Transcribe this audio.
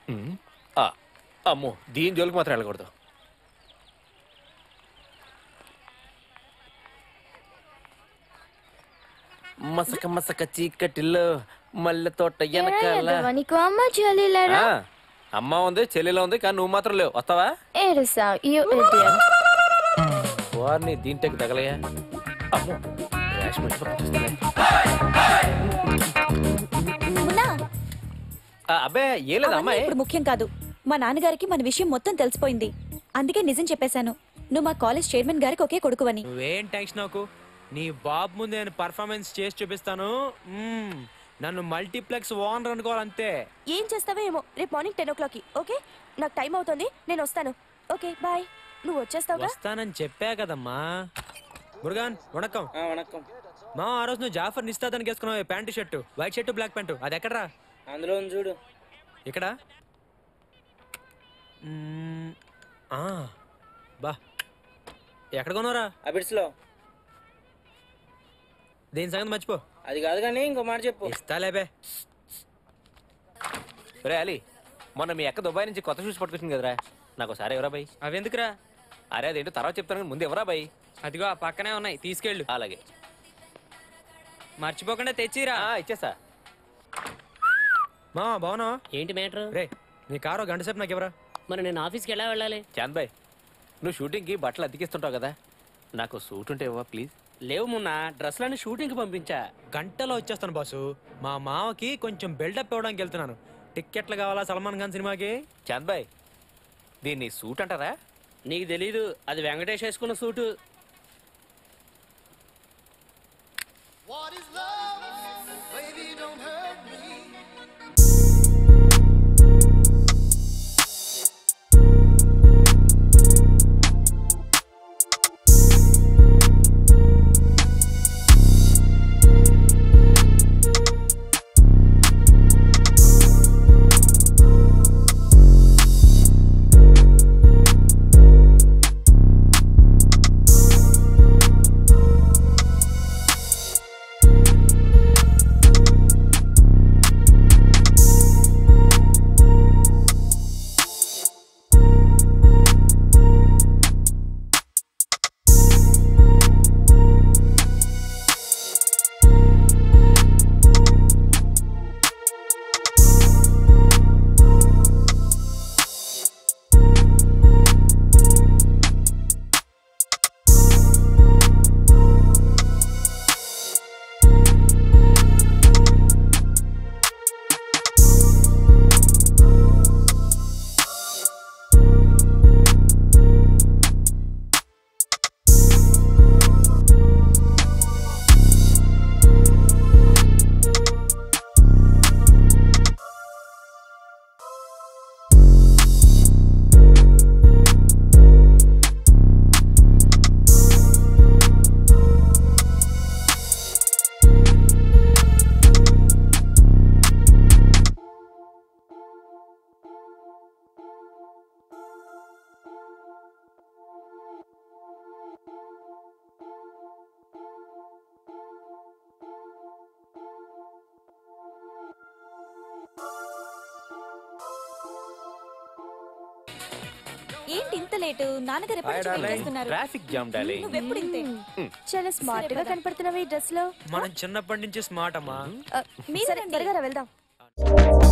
ఉమ్. ఆ, అమ్మో దీని జోలికి మాత్రం వెళ్ళకూడదు మసక మసక చీకటిలో మల్లె తోట వెనకాల నీకు అమ్మ చెల్లిలేరా ఆ, అమ్మ ఉంది చెల్లెలో ఉంది కానీ నువ్వు మాత్రం లేవు వస్తావా ఏడుసా యూ ఇడియట్ వారిని దీంట్లోకి తగలయ్యా అమ్మో రేషన్ వచ్చి పక్కన చూస్తున్నాయి. మున్నా ఆ, అబ్బే ఏం లేదు అవన్నీ అమ్మాయి ఇప్పుడు ముఖ్యం కాదు మా నాన్నగారికి మన విషయం మొత్తం తెలిసిపోయింది అందుకే నిజం చెప్పేశాను నువ్వు మా కాలేజ్ చైర్మన్ గారికి ఒకే కొడుకువని నువ్వేం టెన్షన్ నాకు నీ బాబు ముందు నేను పర్ఫార్మెన్స్ చేసి చూపిస్తాను మ్మ్. నన్ను మల్టీప్లెక్స్ ఓనర్ అనుకోవాలంతే ఏం చేస్తావో ఏమో రేపు మార్నింగ్ టెన్ ఓ క్లాక్కి ఓకే నాకు టైం అవుతుంది నేను వస్తాను ఓకే బాయ్ నువ్వు వచ్చేస్తావుగా వస్తానని చెప్పా కదమ్మా మురుగాన్ వణకం వణకం మా ఆ రోజు నువ్వు జాఫర్ నిస్తాదని వేసుకున్నావు pant shirt white shirt black pant అది ఎక్కడరా అందులో ఉంది చూడు ఇక్కడ మ్మ్. ఆ, బా ఎక్కడ కొన్నారా అబిడ్స్లో దేని సంగతి మర్చిపో అది కాదు కానీ ఇంకో మాట చెప్పు ఇస్తాలేబే రే అలీ మొన్న మీ అక్క దుబాయ్ నుంచి కొత్త షూస్ పట్టుకొచ్చింది కదరా నాకు ఒకసారి ఎవరా బాయ్ అవెందుకురా అరే అదేంటో తర్వాత చెప్తాను కానీ ముందు ఎవరా బాయ్ అదిగో ఆ పక్కనే ఉన్నాయి తీసుకెళ్ళు అలాగే మర్చిపోకుండా తెచ్చిరా ఆ, ఇచ్చేసా మా బావునా ఏంటి మ్యాటర్ రే నీ కారు గంట సేపు నాకు ఎవరా మరి నేను ఆఫీస్కి ఎలా వెళ్ళాలి చాంద్ బాయ్ నువ్వు షూటింగ్కి బట్టలు అతికిస్తుంటావు కదా నాకు సూట్ ఉంటే ఇవ్వవా ప్లీజ్ లేవు మొన్న డ్రెస్లని షూటింగ్కి పంపించా గంటలో వచ్చేస్తాను బాసు మా మావకి కొంచెం బిల్డప్ ఇవ్వడానికి వెళ్తున్నాను టిక్కెట్లు కావాలా సల్మాన్ ఖాన్ సినిమాకి చాంద్ బాయ్ దీన్ని సూట్ అంటారా నీకు తెలీదు అది వెంకటేష్ వేసుకున్న సూటు ఏంటి ఇంత లేటు నాన్నగారు ఎప్పటి నుంచి వెయిట్ చేస్తున్నారు ట్రాఫిక్ జామ్ డాలీ నువ్వు ఎప్పుడు ఇంతే చాలా స్మార్ట్ గా కనపడుతున్నావు ఈ డ్రెస్ లో మనం చిన్నప్పటి నుంచి స్మార్ట్ అమ్మా మీరు సరే రండి. త్వరగా రా, వెళ్దాం